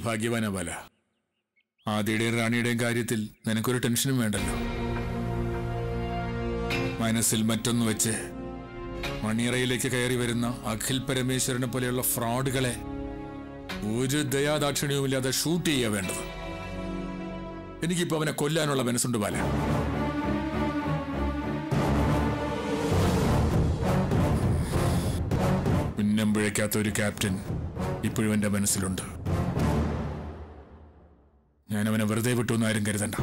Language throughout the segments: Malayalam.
ഭാഗ്യവാന ബാല ആദിയുടെയും റാണിയുടെയും കാര്യത്തിൽ നിനക്കൊരു ടെൻഷനും വേണ്ടല്ലോ മനസ്സിൽ മറ്റൊന്ന് വെച്ച് മണിയറയിലേക്ക് കയറി വരുന്ന അഖിൽ പരമേശ്വരനെ പോലെയുള്ള ഫ്രോഡുകളെ ഒരു ദയാദാക്ഷിണ്യവുമില്ലാതെ ഷൂട്ട് ചെയ്യുക വേണ്ടത് എനിക്കിപ്പോ അവനെ കൊല്ലാനുള്ള മനസ്സുണ്ട് ബാല ഉന്നം പിഴയ്ക്കാത്ത ഒരു ക്യാപ്റ്റൻ ഇപ്പോഴും എന്റെ മനസ്സിലുണ്ട് ഞാൻ അവനെ വെറുതെ വിട്ടു എന്ന് ആരും കരുതണ്ട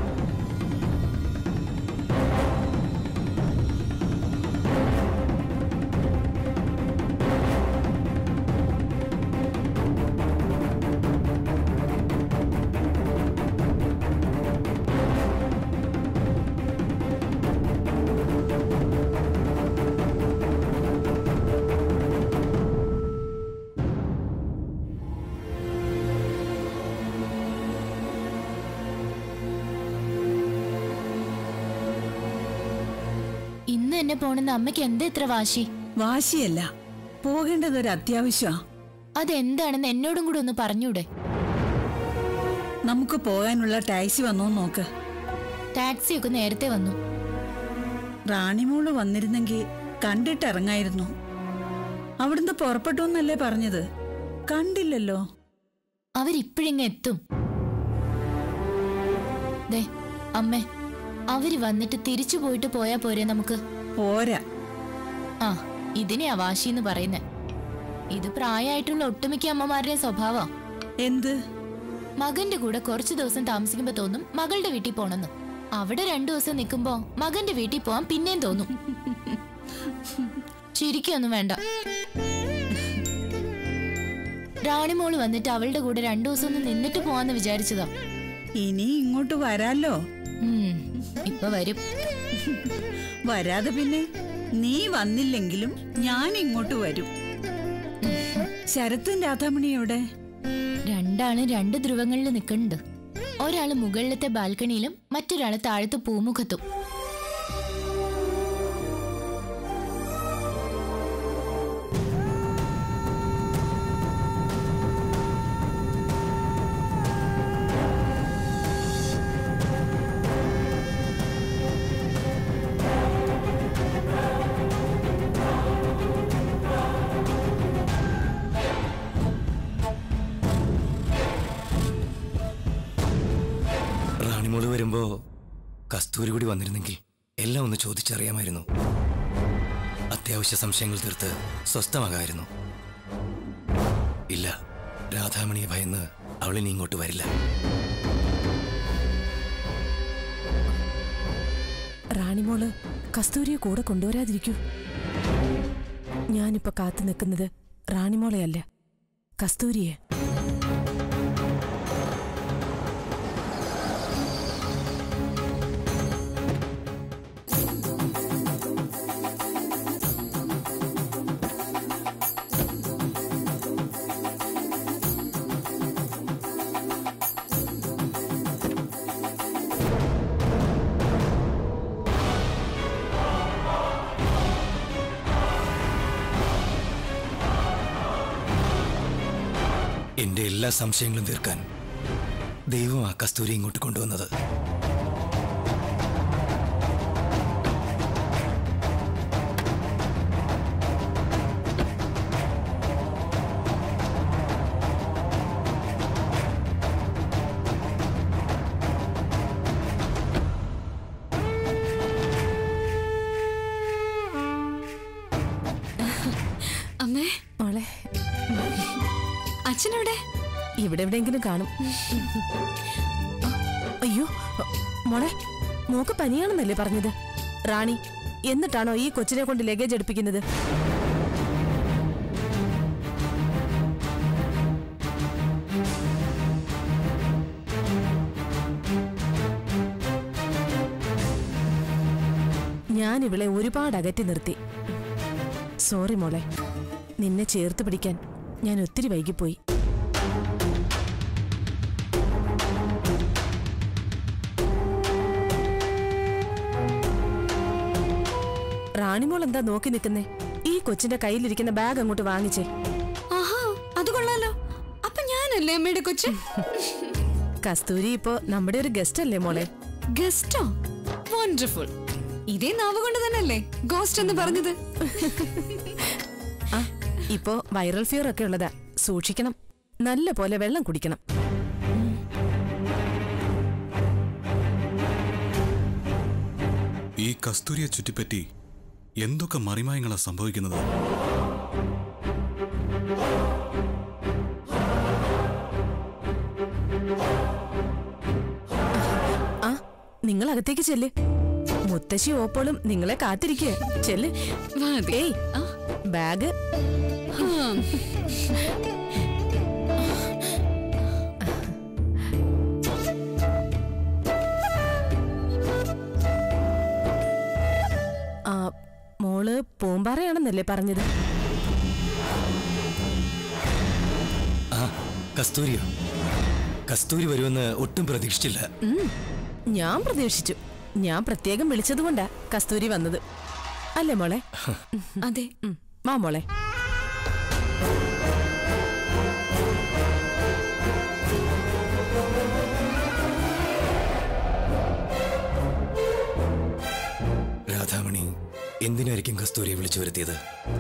ഇന്ന് എന്നെ പോണെന്ന് അമ്മയ്ക്ക് എന്താ ഇത്ര വാശി വാശിയല്ല പോകേണ്ടത് ഒരു അത്യാവശ്യമാ അതെന്താണെന്ന് എന്നോടും കൂടെ ഒന്ന് പറഞ്ഞൂടെ നമുക്ക് പോകാനുള്ള ടാക്സി വന്നോ നോക്ക് ടാക്സി ഒക്കെ നേരത്തെ വന്നു റാണിമോള് വന്നിരുന്നെങ്കിൽ കണ്ടിട്ടിറങ്ങായിരുന്നു അവിടുന്ന് പുറപ്പെട്ടു എന്നല്ലേ പറഞ്ഞത് കണ്ടില്ലല്ലോ അവരിപ്പോഴിങ്ങ എത്തും ദേ അമ്മേ അവര് വന്നിട്ട് തിരിച്ചു പോയിട്ട് പോയാ പോരെ നമുക്ക് പോരാ ആ ഇതിനെയാ വാശിന്ന് പറയുന്നേ ഇത് പ്രായമായിട്ടുള്ള ഒട്ടുമിക്ക അമ്മമാരുടെ സ്വഭാവം എന്ത് മകന്റെ കൂടെ കുറച്ചു ദിവസം താമസിക്കുമ്പോ തോന്നും മകളുടെ വീട്ടിൽ പോണെന്ന് അവിടെ രണ്ടു ദിവസം നിൽക്കുമ്പോ മകന്റെ വീട്ടിൽ പോവാൻ പിന്നെയും തോന്നും ചിരിക്കൊന്നും വേണ്ട റാണിമോള് വന്നിട്ട് അവളുടെ കൂടെ രണ്ടു ദിവസം ഒന്ന് നിന്നിട്ട് പോവാന്ന് വിചാരിച്ചതാ ഇനി ഇങ്ങോട്ട് വരാലോ ഉം, ഇപ്പൊ വരും വരാതെ പിന്നെ നീ വന്നില്ലെങ്കിലും ഞാൻ ഇങ്ങോട്ട് വരും ശരത്തും രാധാമണിയോടെ രണ്ടാളും രണ്ട് ധ്രുവങ്ങളിൽ നിൽക്കുന്നുണ്ട് ഒരാള് മുകളിലത്തെ ബാൽക്കണിയിലും മറ്റൊരാള് താഴത്തെ പൂമുഖത്തും റാണിമോള് വരുമ്പോ കസ്തൂരി കൂടി വന്നിരുന്നെങ്കിൽ എല്ലാം ഒന്ന് ചോദിച്ചറിയാമായിരുന്നു അത്യാവശ്യ സംശയങ്ങൾ തീർത്ത് സ്വസ്ഥമാകാമായിരുന്നു ഇല്ല രാധാമണിയെ ഭയന്ന് അവളിനി ഇങ്ങോട്ട് വരില്ല റാണിമോള് കസ്തൂരിയെ കൂടെ കൊണ്ടുവരാതിരിക്കൂ ഞാനിപ്പോ കാത്തു നിൽക്കുന്നത് റാണിമോളെയല്ല കസ്തൂരിയെ എന്റെ എല്ലാ സംശയങ്ങളും തീർക്കാൻ ദൈവം ആ കസ്തൂരി ഇങ്ങോട്ട് കൊണ്ടുവന്നത് അമ്മേ മോളെ അച്ഛനെവിടെ ഇവിടെ എവിടെയെങ്കിലും കാണും അയ്യോ മോളെ മോക്ക് പനിയാണെന്നല്ലേ പറഞ്ഞത് റാണി എന്നിട്ടാണോ ഈ കൊച്ചിനെ കൊണ്ട് ലഗേജ് എടുപ്പിക്കുന്നത് ഞാൻ ഇവളെ ഒരുപാട് അകറ്റി നിർത്തി സോറി മോളെ നിന്നെ ചേർത്ത് പിടിക്കാൻ ഞാൻ ഒത്തിരി വൈകിപ്പോയി റാണിമോൾ എന്താ നോക്കി നിൽക്കുന്നേ ഈ കൊച്ചിന്റെ കയ്യിലിരിക്കുന്ന ബാഗ് അങ്ങോട്ട് വാങ്ങിച്ചേ ആഹാ അത് കൊള്ളാലോ അപ്പൊ ഞാനല്ലേ അല്ലേ അമ്മയുടെ കൊച്ച് കസ്തൂരി ഇപ്പോ നമ്മുടെ ഒരു ഗസ്റ്റ് അല്ലേ മോളെ ഗസ്റ്റോ വണ്ടർഫുൾ ഇതേ നാവ് കൊണ്ട് തന്നെയല്ലേ ഗോസ്റ്റ് എന്ന് പറഞ്ഞത് ആ ഇപ്പോ വൈറൽ ഫീവർ ഒക്കെ ഉള്ളതാ സൂക്ഷിക്കണം നല്ല പോലെ വെള്ളം കുടിക്കണം ഈ കസ്തൂരിയെ ചുറ്റിപ്പറ്റി എന്തൊക്കെ മറിമായങ്ങളാ സംഭവിക്കുന്നത് ആ നിങ്ങൾ അകത്തേക്ക് ചെല്ല് മുത്തശ്ശി ഓപ്പോളും നിങ്ങളെ കാത്തിരിക്കുക ചെല്ല് വാതി. ഏയ് ആ, ബാഗ് ആ. ആ മോള് പൂമ്പാറയാണെന്നല്ലേ പറഞ്ഞത് ആ കസ്തൂരിയോ കസ്തൂരി വരുമെന്ന് ഒട്ടും പ്രതീക്ഷിച്ചില്ല ഉം, ഞാൻ പ്രതീക്ഷിച്ചു ഞാൻ പ്രത്യേകം വിളിച്ചതുകൊണ്ടാ കസ്തൂരി വന്നത് അല്ലേ മോളെ അതെ ഉം, വാ മോളെ രാധാമണി എന്തിനായിരിക്കും കസ്തൂരിയെ വിളിച്ചു വരുത്തിയത്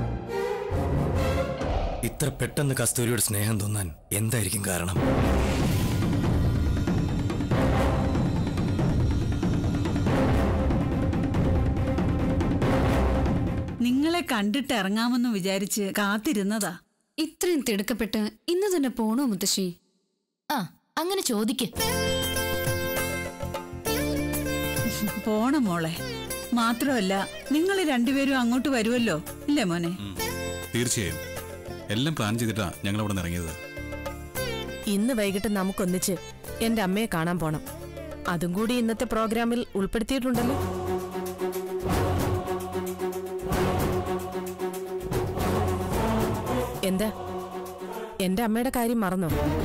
ഇത്ര പെട്ടെന്ന് കസ്തൂരിയുടെ സ്നേഹം തോന്നാൻ എന്തായിരിക്കും കാരണം നിങ്ങളെ കണ്ടിട്ട് ഇറങ്ങാമെന്ന് വിചാരിച്ച് കാത്തിരുന്നതാ ഇത്രയും തിടുക്കപ്പെട്ട് ഇന്ന് തന്നെ പോണോ മുത്തശ്ശി ആ അങ്ങനെ ചോദിക്ക് പോണം മോളെ മാത്രമല്ല നിങ്ങൾ രണ്ടുപേരും അങ്ങോട്ട് വരുമല്ലോ ഇല്ലേ മോനെ ഉം. തീർച്ചയായും എല്ലാം പ്ലാൻ ചെയ്തിട്ടാ ഞങ്ങൾ അവിടെ നിന്ന് ഇറങ്ങിയത് ഇന്ന് വൈകിട്ട് നമുക്കൊന്നിച്ച് എന്റെ അമ്മയെ കാണാൻ പോണം അതും കൂടി ഇന്നത്തെ പ്രോഗ്രാമിൽ ഉൾപ്പെടുത്തിയിട്ടുണ്ടല്ലോ എന്താ എന്റെ അമ്മയുടെ കാര്യം മറന്നോ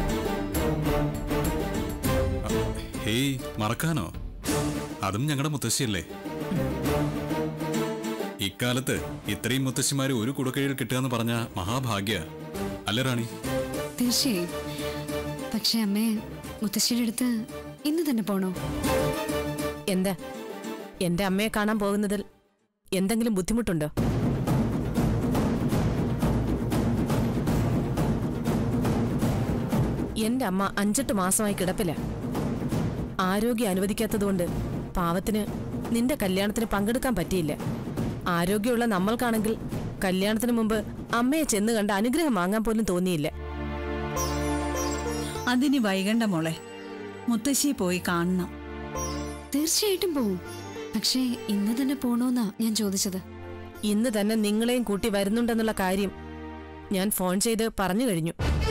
ഹേയ് മറക്കാനോ അതും ഞങ്ങളുടെ മുത്തശ്ശിയല്ലേ ഇക്കാലത്ത് ഇത്രയും മുത്തശ്ശിമാര് ഒരു കുടക്കീഴിൽ കിട്ടുക എന്ന് പറഞ്ഞ മഹാഭാഗ്യ അല്ലേ റാണി തീർച്ചയായും പക്ഷെ അമ്മേ മുത്തശ്ശിയുടെ അടുത്ത് ഇന്ന് തന്നെ പോണോ എന്താ എന്റെ അമ്മയെ കാണാൻ പോകുന്നതിൽ എന്തെങ്കിലും ബുദ്ധിമുട്ടുണ്ടോ എന്റെ അമ്മ അഞ്ചെട്ട് മാസമായി കിടപ്പില്ല ആരോഗ്യം അനുവദിക്കാത്തതുകൊണ്ട് പാവത്തിന് നിന്റെ കല്യാണത്തിന് പങ്കെടുക്കാൻ പറ്റിയില്ല ആരോഗ്യമുള്ള നമ്മൾക്കാണെങ്കിൽ കല്യാണത്തിന് മുമ്പ് അമ്മയെ ചെന്ന് കണ്ട് അനുഗ്രഹം വാങ്ങാൻ പോലും തോന്നിയില്ല അതിനി വൈകണ്ട മോളെ മുത്തശ്ശിയെ പോയി കാണണം തീർച്ചയായിട്ടും പോവും പക്ഷേ ഇന്ന് തന്നെ പോണോന്നാ ഞാൻ ചോദിച്ചത് ഇന്ന് തന്നെ നിങ്ങളെയും കൂട്ടി വരുന്നുണ്ടെന്നുള്ള കാര്യം ഞാൻ ഫോൺ ചെയ്ത് പറഞ്ഞു കഴിഞ്ഞു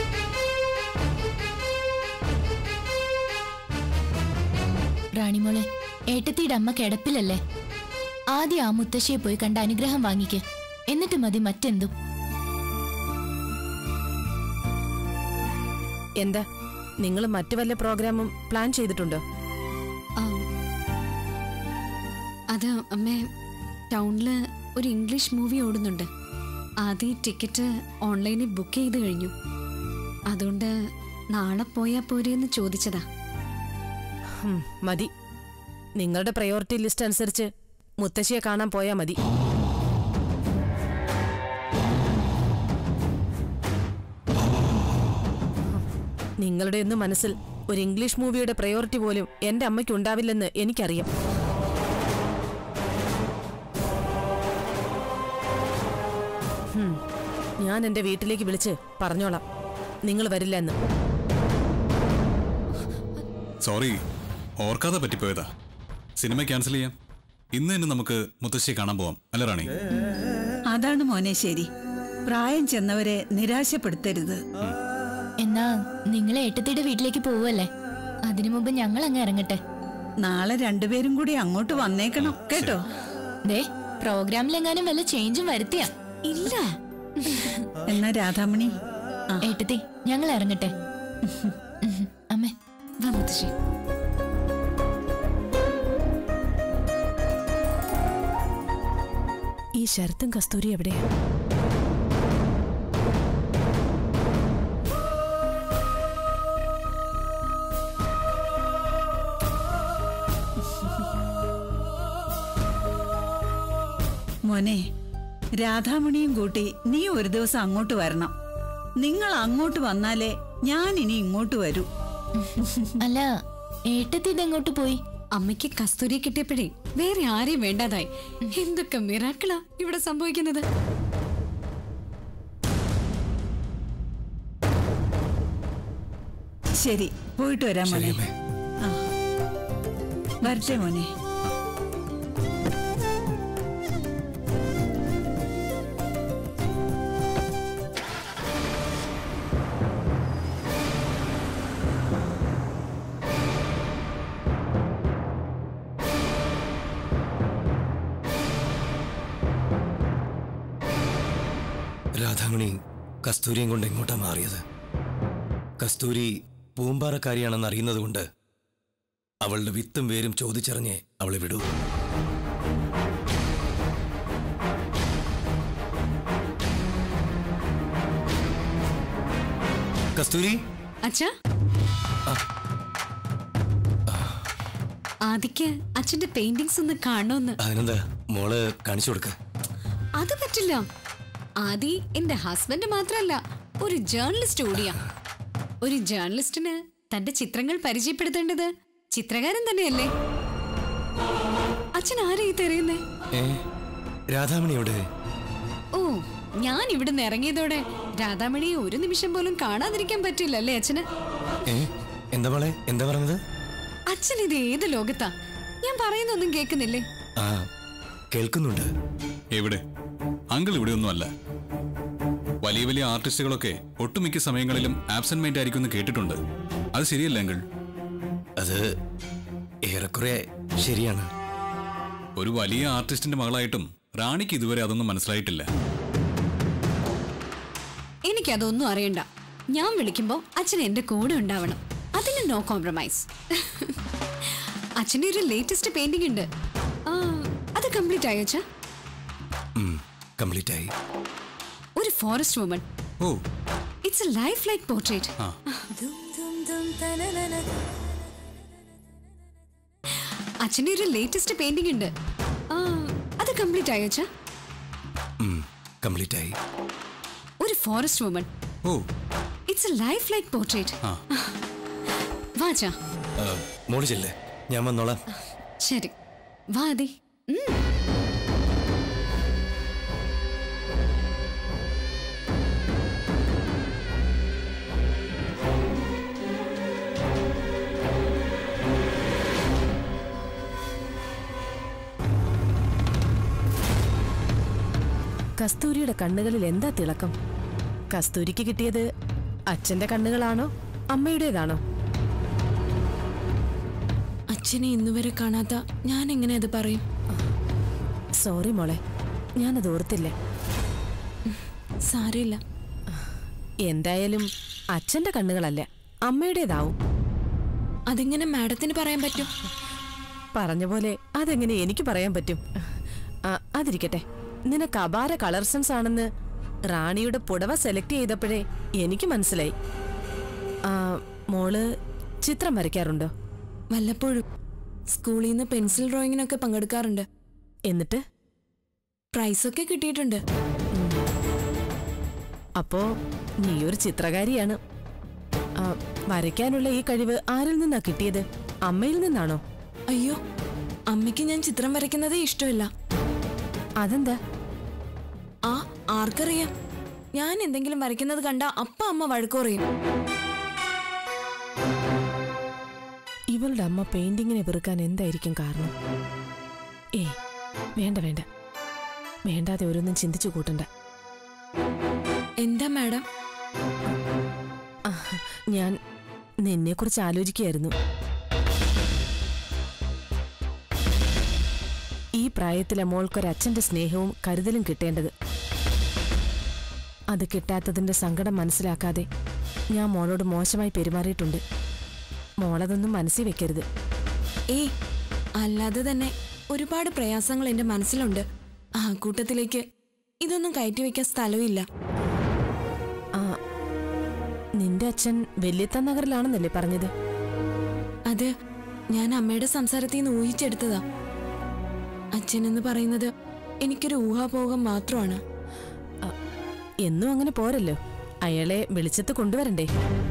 റാണിമോളെ ഏട്ടത്തിയുടെ അമ്മ കിടപ്പിലല്ലേ ആദ്യം ആ മുത്തശ്ശിയെ പോയി കണ്ട അനുഗ്രഹം വാങ്ങിക്ക് എന്നിട്ട് മതി മറ്റെന്തും എന്താ നിങ്ങൾ മറ്റു വല്ല പ്രോഗ്രാമും പ്ലാൻ ചെയ്തിട്ടുണ്ടോ ആ, അത് അമ്മേ ടൗണില് ഒരു ഇംഗ്ലീഷ് മൂവി ഓടുന്നുണ്ട് ആദ്യം ടിക്കറ്റ് ഓൺലൈനിൽ ബുക്ക് ചെയ്ത് കഴിഞ്ഞു അതുകൊണ്ട് നാളെ പോയാ പോരെയെന്ന് ചോദിച്ചതാ ഹും, മതി നിങ്ങളുടെ പ്രയോറിറ്റി ലിസ്റ്റ് അനുസരിച്ച് മുത്തശ്ശിയെ കാണാൻ പോയാ മതി നിങ്ങളുടെ ഒന്നും മനസ്സിൽ ഒരു ഇംഗ്ലീഷ് മൂവിയുടെ പ്രയോറിറ്റി പോലും എന്റെ അമ്മയ്ക്ക് ഉണ്ടാവില്ലെന്ന് എനിക്കറിയാം ഹും, ഞാൻ എന്റെ വീട്ടിലേക്ക് വിളിച്ച് പറഞ്ഞോളാം നിങ്ങൾ വരില്ല എന്ന് സോറി ഓർക്കാതെ പറ്റിപ്പോയതാ സിനിമ ക്യാൻസൽ ചെയ്യാം ഇന്ന് തന്നെ നമുക്ക് മുത്തശ്ശിയെ കാണാൻ പോവാം അല്ലേ റാണി അതാണ് മോനെ ശരി പ്രായം ചെന്നവരെ നിരാശപ്പെടുത്തരുത് എന്നാ നിങ്ങളെ ഏട്ടത്തിയുടെ വീട്ടിലേക്ക് പോവല്ലേ അതിനു മുമ്പ് ഞങ്ങൾ അങ്ങ് ഇറങ്ങട്ടെ നാളെ രണ്ടുപേരും കൂടി അങ്ങോട്ട് വന്നേക്കണം കേട്ടോ ദേ പ്രോഗ്രാമിലെങ്ങാനും വല്ല ചേഞ്ചും വരുത്തിയാ ഇല്ല എന്നാ രാധാമണി ആ ഏട്ടത്തി ഞങ്ങൾ ഇറങ്ങട്ടെ ഉം, അമ്മേ വാ മുത്തശ്ശി ഈ ശരത്തും കസ്തൂരി എവിടെയാ മോനെ രാധാമണിയും കൂട്ടി നീ ഒരു ദിവസം അങ്ങോട്ട് വരണം നിങ്ങൾ അങ്ങോട്ട് വന്നാലേ ഞാൻ ഇനി ഇങ്ങോട്ട് വരൂ അല്ല ഏട്ടത്തി ഇതെങ്ങോട്ട് പോയി അമ്മയ്ക്ക് കസ്തൂരി കിട്ടിയപ്പോഴേ വേറെ ആരെയും വേണ്ടാതായി എന്തൊക്കെ മിറാക്കളാ ഇവിടെ സംഭവിക്കുന്നത് ശരി പോയിട്ട് വരാം മോനെ ശരിയമ്മേ ആ. വരട്ടെ മോനെ രാധാമണി കസ്തൂരിയും കൊണ്ട് എങ്ങോട്ടാ മാറിയത് കസ്തൂരി പൂമ്പാറക്കാരിയാണെന്ന് അറിയുന്നതുകൊണ്ട് അവളുടെ വിത്തും വേരും ചോദിച്ചറിഞ്ഞേ അവളെ വിടൂ കസ്തൂരി അച്ഛാ ആദിക്ക് അച്ഛന്റെ പെയിന്റിങ്സ് ഒന്ന് കാണണമെന്ന് അതിനെന്താ മോള് കാണിച്ചു കൊടുക്ക അത് പറ്റില്ല ആദി എന്റെ ഹസ്ബൻഡ് മാത്രല്ല ഒരു ജേർണലിസ്റ്റ് കൂടിയാ ഒരു ജേർണലിസ്റ്റിന് തന്റെ ചിത്രങ്ങൾ പരിചയപ്പെടുത്തേണ്ടത് ചിത്രകാരൻ തന്നെയല്ലേ അച്ഛൻ ആരെയും തെരയുന്നേ ഏ രാധാമണി എവിടെ ഓ ഞാൻ ഇവിടുന്ന് ഇറങ്ങിയതോടെ രാധാമണിയെ ഒരു നിമിഷം പോലും കാണാതിരിക്കാൻ പറ്റില്ലല്ലേ അച്ഛന് ഏ എന്താ മോളെ എന്താ പറഞ്ഞത് അച്ഛൻ ഇത് ഏത് ലോകത്താ ഞാൻ പറയുന്നൊന്നും കേൾക്കുന്നില്ലേ ആ കേൾക്കുന്നുണ്ട് എവിടെ അങ്കിൾ ഇവിടെയൊന്നും അല്ല വലിയ വലിയ ആർട്ടിസ്റ്റുകളൊക്കെ ഒട്ടുമിക്ക സമയങ്ങളിലും ആബ്സെന്റ് മൈൻഡ് ആയിരിക്കും എന്ന് കേട്ടിട്ടുണ്ട് അത് ശരിയല്ല അങ്കിൾ അത് ഏറെക്കുറെ ശരിയാണ് ഒരു വലിയ ആർട്ടിസ്റ്റിന്റെ മകളായിട്ടും റാണിക്ക് ഇതുവരെ അതൊന്നും മനസ്സിലായിട്ടില്ല എനിക്കതൊന്നും അറിയണ്ട ഞാൻ വിളിക്കുമ്പോ അച്ഛൻ എന്റെ കൂടെ ഉണ്ടാവണം അതിന് നോ കോംപ്രമൈസ് അച്ഛൻ്റെ ഒരു ലേറ്റസ്റ്റ് പെയിന്റിംഗ് ഉണ്ട് ആ, അത് കംപ്ലീറ്റ് ആയോ അച്ഛാ കംപ്ലീറ്റ് ആയി ഒരു forest woman oh it's a life like portrait ആ അച്ഛൻ്റെ ഒരു ലേറ്റസ്റ്റ് പെയിന്റിംഗ് ഉണ്ട് ആ, അത് കംപ്ലീറ്റ് ആയോ അച്ഛാ കംപ്ലീറ്റ് ആയി ഒരു forest woman oh it's a life like portrait ആ വാ അച്ഛാ ആ, മോള് ചെല്ലേ ഞാൻ വന്നോളാം ശരി വാ അതി കസ്തൂരിയുടെ കണ്ണുകളിൽ എന്താ തിളക്കം കസ്തൂരിക്ക് കിട്ടിയത് അച്ഛന്റെ കണ്ണുകളാണോ അമ്മയുടേതാണോ അച്ഛനെ ഇന്നുവരെ കാണാത്ത ഞാൻ എങ്ങനെ അത് പറയും സോറി മോളെ ഞാനത് ഓർത്തില്ല സാരമില്ല എന്തായാലും അച്ഛന്റെ കണ്ണുകളല്ല അമ്മയുടേതാവും അതെങ്ങനെ മാഡത്തിന് പറയാൻ പറ്റും പറഞ്ഞ പോലെ അതെങ്ങനെ എനിക്ക് പറയാൻ പറ്റും ആ, അതിരിക്കട്ടെ നിനക്ക് അപാര കളർ സെൻസ് ആണെന്ന് റാണിയുടെ പുടവ സെലക്ട് ചെയ്തപ്പോഴേ എനിക്ക് മനസ്സിലായി ആ, മോള് ചിത്രം വരയ്ക്കാറുണ്ടോ വല്ലപ്പോഴും സ്കൂളിൽ നിന്ന് പെൻസിൽ ഡ്രോയിങ്ങിനൊക്കെ പങ്കെടുക്കാറുണ്ട് എന്നിട്ട് പ്രൈസൊക്കെ കിട്ടിയിട്ടുണ്ട് അപ്പോ നീ ഒരു ചിത്രകാരിയാണ് ആ, വരയ്ക്കാനുള്ള ഈ കഴിവ് ആരിൽ നിന്നാ കിട്ടിയത് അമ്മയിൽ നിന്നാണോ അയ്യോ അമ്മയ്ക്ക് ഞാൻ ചിത്രം വരയ്ക്കുന്നതേ ഇഷ്ടമില്ല അതെന്താ ആ ആർക്കറിയാം ഞാൻ എന്തെങ്കിലും വരയ്ക്കുന്നത് കണ്ട അപ്പ അമ്മ വഴക്കു പറയും ഇവളുടെ അമ്മ പെയിന്റിങ്ങിനെ വെറുക്കാൻ എന്തായിരിക്കും കാരണം ഏ വേണ്ട വേണ്ട വേണ്ടാതെ ഓരോന്നും ചിന്തിച്ചു കൂട്ടണ്ട എന്താ മാഡം ആ, ഞാൻ നിന്നെക്കുറിച്ച് ആലോചിക്കുകയായിരുന്നു ഈ പ്രായത്തിലെ മോൾക്കൊരച്ഛന്റെ സ്നേഹവും കരുതലും കിട്ടേണ്ടത് അത് കിട്ടാത്തതിന്റെ സങ്കടം മനസ്സിലാക്കാതെ ഞാൻ മോളോട് മോശമായി പെരുമാറിയിട്ടുണ്ട് മോളതൊന്നും മനസ്സിൽ വെക്കരുത് ഏയ് അല്ലാതെ തന്നെ ഒരുപാട് പ്രയാസങ്ങൾ എന്റെ മനസ്സിലുണ്ട് ആ കൂട്ടത്തിലേക്ക് ഇതൊന്നും കയറ്റി വെക്കാൻ സ്ഥലമില്ല ആ നിന്റെ അച്ഛൻ വെല്ലിത്ത നഗറിലാണെന്നല്ലേ പറഞ്ഞത് അത് ഞാൻ അമ്മയുടെ സംസാരത്തിൽ നിന്ന് ഊഹിച്ചെടുത്തതാ അച്ഛൻ എന്ന് പറയുന്നത് എനിക്കൊരു ഊഹാപോഹം മാത്രമാണ് എന്നും അങ്ങനെ പോരല്ലോ അയാളെ വെളിച്ചത്ത് കൊണ്ടുവരണ്ടേ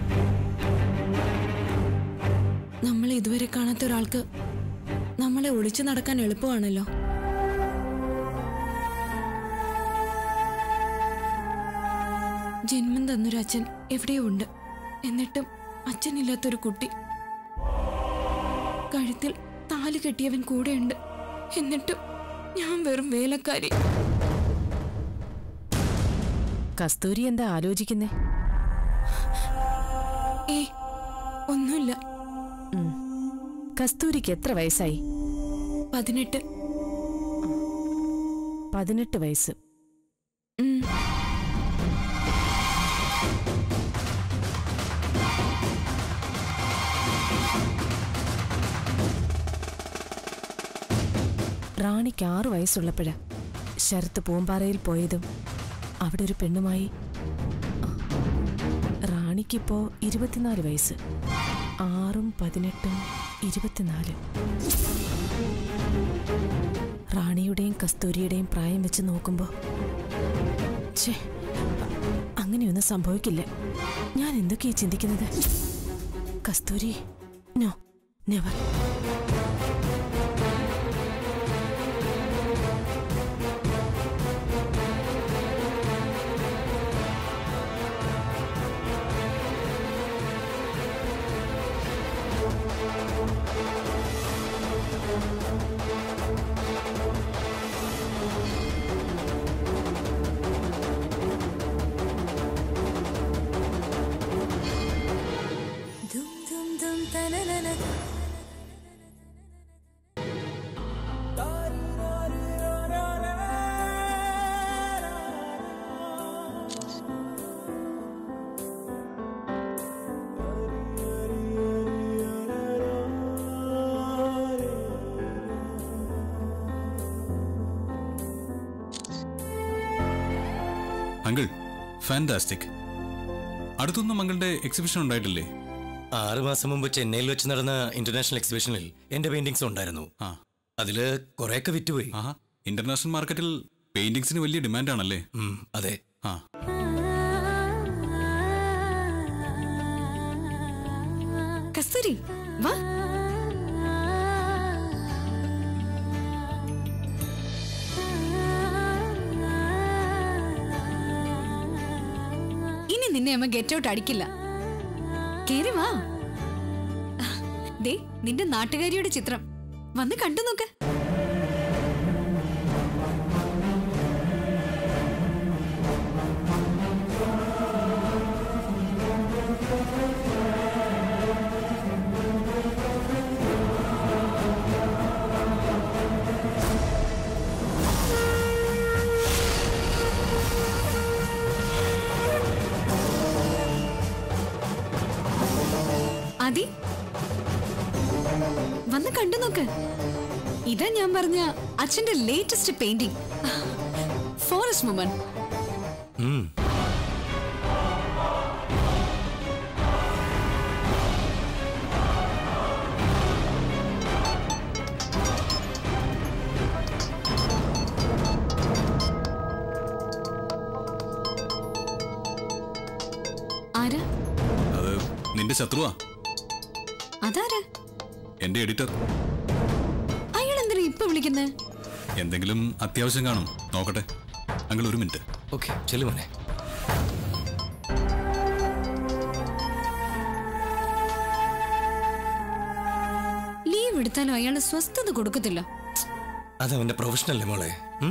നമ്മൾ ഇതുവരെ കാണാത്ത ഒരാൾക്ക് നമ്മളെ ഒളിച്ചു നടക്കാൻ എളുപ്പമാണല്ലോ ജന്മം തന്നൊരു അച്ഛൻ എവിടെയോ ഉണ്ട് എന്നിട്ടും അച്ഛനില്ലാത്തൊരു കുട്ടി കഴുത്തിൽ താലി കെട്ടിയവൻ കൂടെയുണ്ട് എന്നിട്ടും ഞാൻ വെറും വേലക്കാരി കസ്തൂരി എന്താ ആലോചിക്കുന്നേ ഏ ഒന്നുമില്ല കസ്തൂരിക്ക് എത്ര വയസ്സായി പതിനെട്ട് പതിനെട്ട് വയസ്സ് ഉം. റാണിക്ക് ആറു വയസ്സുള്ളപ്പോഴാ ശരത്ത് പൂമ്പാറയിൽ പോയതും അവിടെ ഒരു പെണ്ണുമായി റാണിക്കിപ്പോ ഇരുപത്തിനാല് വയസ്സ് ആറും പതിനെട്ടും ഇരുപത്തിനാല് റാണിയുടെയും കസ്തൂരിയുടെയും പ്രായം വെച്ച് നോക്കുമ്പോ ഛേ അങ്ങനെയൊന്നും സംഭവിക്കില്ല ഞാൻ എന്തൊക്കെയാ ചിന്തിക്കുന്നത് Kasturi no never uncle fantastic അടുത്തൊന്നും അങ്കിളുടെ എക്സിബിഷൻ ഉണ്ടായിട്ടില്ലേ ആറ് മാസം മുമ്പ് ചെന്നൈയിൽ വെച്ച് നടന്ന ഇന്റർനാഷണൽ എക്സിബിഷനിൽ എന്റെ പെയിന്റിങ്സ് ഉണ്ടായിരുന്നു ആ അതില് കുറെയൊക്കെ വിറ്റുപോയി ആഹാ ഇന്റർനാഷണൽ മാർക്കറ്റിൽ പെയിന്റിങ്സിന് വലിയ ഡിമാൻഡാണല്ലേ ഉം, അതെ ആ കസ്തൂരി വാ ഇനി നിന്നെ അമ്മ ഗെറ്റ് ഔട്ട് അടിക്കില്ല കേറി വാ ദേ നിന്റെ നാട്ടുകാരിയുടെ ചിത്രം വന്ന് കണ്ടു നോക്ക് അതി വന്ന് കണ്ടു നോക്ക് ഇതാ ഞാൻ പറഞ്ഞ അച്ഛന്റെ ലേറ്റസ്റ്റ് പെയിന്റിംഗ് ഫോറസ്റ്റ് വുമൺ ഉം. ആരാ അത് നിന്റെ ശത്രുവാ അതാരാ എന്റെ എഡിറ്റർ അയാൾ എന്തിനാ ഇപ്പൊ വിളിക്കുന്നേ എന്തെങ്കിലും അത്യാവശ്യം കാണും നോക്കട്ടെ അങ്കിൾ ഒരു മിനിറ്റ് ഓക്കെ ചെല്ലു മോനെ ലീവ് എടുത്താലും അയാൾ സ്വസ്ഥത കൊടുക്കത്തില്ല അത് അവന്റെ പ്രൊഫഷണല്ലേ മോളെ ഉം?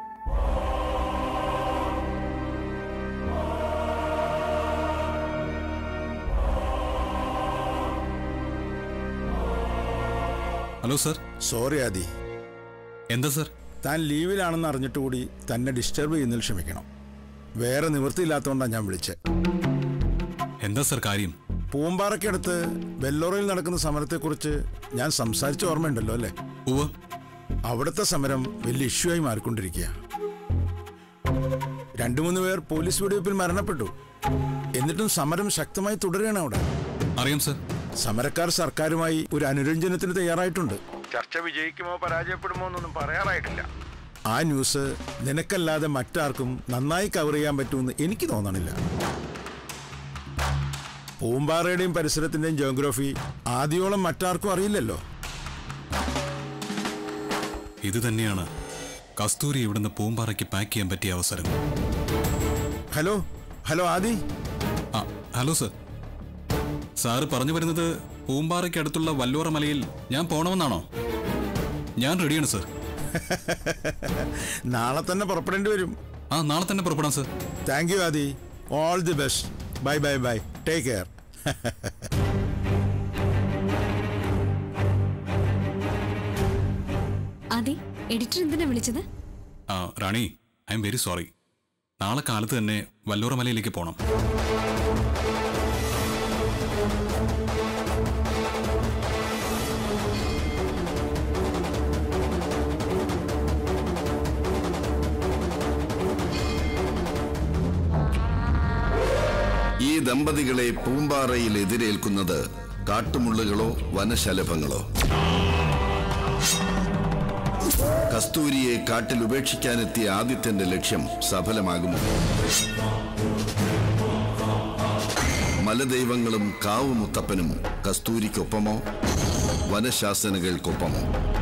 ഹലോ സർ സോറി ആദി എന്താ സർ താൻ ലീവിലാണെന്ന് അറിഞ്ഞിട്ട് കൂടി തന്നെ ഡിസ്റ്റർബ് ചെയ്യുന്നതിൽ ക്ഷമിക്കണം വേറെ നിവൃത്തിയില്ലാത്തതുകൊണ്ടാണ് ഞാൻ വിളിച്ചത് എന്താ സർ കാര്യം പൂമ്പാറയ്ക്കടുത്ത് വെല്ലോറയിൽ നടക്കുന്ന സമരത്തെക്കുറിച്ച് ഞാൻ സംസാരിച്ച ഓർമ്മയുണ്ടല്ലോ അല്ലേ ഉവ്വ് അവിടുത്തെ സമരം വലിയ ഇഷ്യൂ ആയി മാറിക്കൊണ്ടിരിക്കുക രണ്ടു മൂന്ന് പേർ പോലീസ് വെടിവെപ്പിൽ മരണപ്പെട്ടു എന്നിട്ടും സമരം ശക്തമായി തുടരുകയാണ് അവിടെ അറിയാം സർ സമരക്കാർ സർക്കാരുമായി ഒരു അനുരഞ്ജനത്തിന് തയ്യാറായിട്ടുണ്ട് ചർച്ച വിജയിക്കുമോ പരാജയപ്പെടുമോ എന്നൊന്നും പറയാറായിട്ടില്ല ആ ന്യൂസ് നിനക്കല്ലാതെ മറ്റാർക്കും നന്നായി കവർ ചെയ്യാൻ പറ്റുമെന്ന് എനിക്ക് തോന്നണില്ല പൂമ്പാറയുടെയും പരിസരത്തിന്റെയും ജോഗ്രഫി ആദ്യോളം മറ്റാർക്കും അറിയില്ലല്ലോ ഇത് തന്നെയാണ് കസ്തൂരി ഇവിടുന്ന് പൂമ്പാറയ്ക്ക് പാക്ക് ചെയ്യാൻ പറ്റിയ അവസരം ഹലോ ഹലോ ആദി ആ ഹലോ സർ സാറ് പറഞ്ഞു വരുന്നത് പൂമ്പാറയ്ക്ക് അടുത്തുള്ള വല്ലോറ മലയിൽ ഞാൻ പോണമെന്നാണോ ഞാൻ റെഡിയാണ് സർ നാളെ തന്നെ പുറപ്പെടേണ്ടി വരും ആ നാളെ തന്നെ പുറപ്പെടാം sir thank you Adi all the best bye bye bye take care അതെ എഡിറ്റർ എന്തിനാ വിളിച്ചത് ആ Rani I am very sorry നാളെ കാലത്ത് തന്നെ വല്ലോറ മലയിലേക്ക് പോകണം ഈ ദമ്പതികളെ പൂമ്പാറയിൽ എതിരേൽക്കുന്നത് കാട്ടുമുള്ളുകളോ വനശലഭങ്ങളോ കസ്തൂരിയെ കാട്ടിൽ ഉപേക്ഷിക്കാനെത്തിയ ആദിത്യന്റെ ലക്ഷ്യം സഫലമാകുമോ മലദൈവങ്ങളും കാവുമുത്തപ്പനും കസ്തൂരിക്കൊപ്പമോ വനശാസനകൾക്കൊപ്പമോ